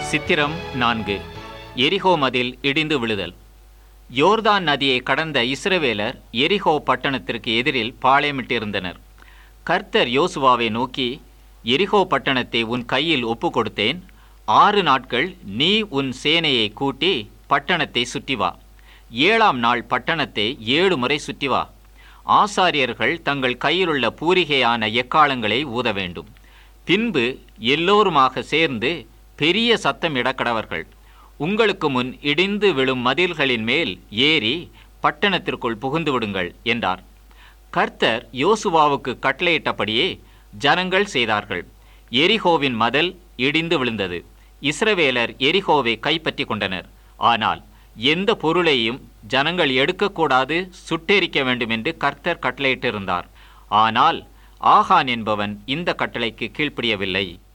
சித்திரம் நான்கு எரிகோ மதில் இடிந்து விழுதல் யோர்தான் நதியை கடந்த இஸ்ரவேலர் எரிகோ பட்டணத்திற்கு எதிரில் பாளையமிட்டிருந்தனர் கர்த்தர் யோசுவாவை நோக்கி எரிகோ பட்டணத்தை உன் கையில் ஒப்பு கொடுத்தேன் ஆறு நாட்கள் நீ உன் சேனையை கூட்டி பட்டணத்தை சுற்றி வா ஏழாம் நாள் பட்டணத்தை ஏழு முறை சுற்றி வா ஆசாரியர்கள் தங்கள் கையிலுள்ள பூரிகையான எக்காலங்களை ஊத வேண்டும் பின்பு எல்லோருமாக சேர்ந்து பெரிய சத்தம் இடக்கடவர்கள் உங்களுக்கு முன் இடிந்து விழும் மதில்களின் மேல் ஏறி பட்டணத்திற்குள் புகுந்து விடுங்கள் என்றார் கர்த்தர் யோசுவாவுக்கு கட்டளையிட்டபடியே ஜனங்கள் செய்தார்கள் எரிகோவின் மதல் இடிந்து விழுந்தது இஸ்ரவேலர் எரிகோவை கைப்பற்றி கொண்டனர் ஆனால் எந்த பொருளையும் ஜனங்கள் எடுக்கக்கூடாது சுட்டெரிக்க வேண்டும் என்று கர்த்தர் கட்டளையிட்டிருந்தார் ஆனால் ஆகான் என்பவன் இந்த கட்டளைக்கு கீழ்ப்படியவில்லை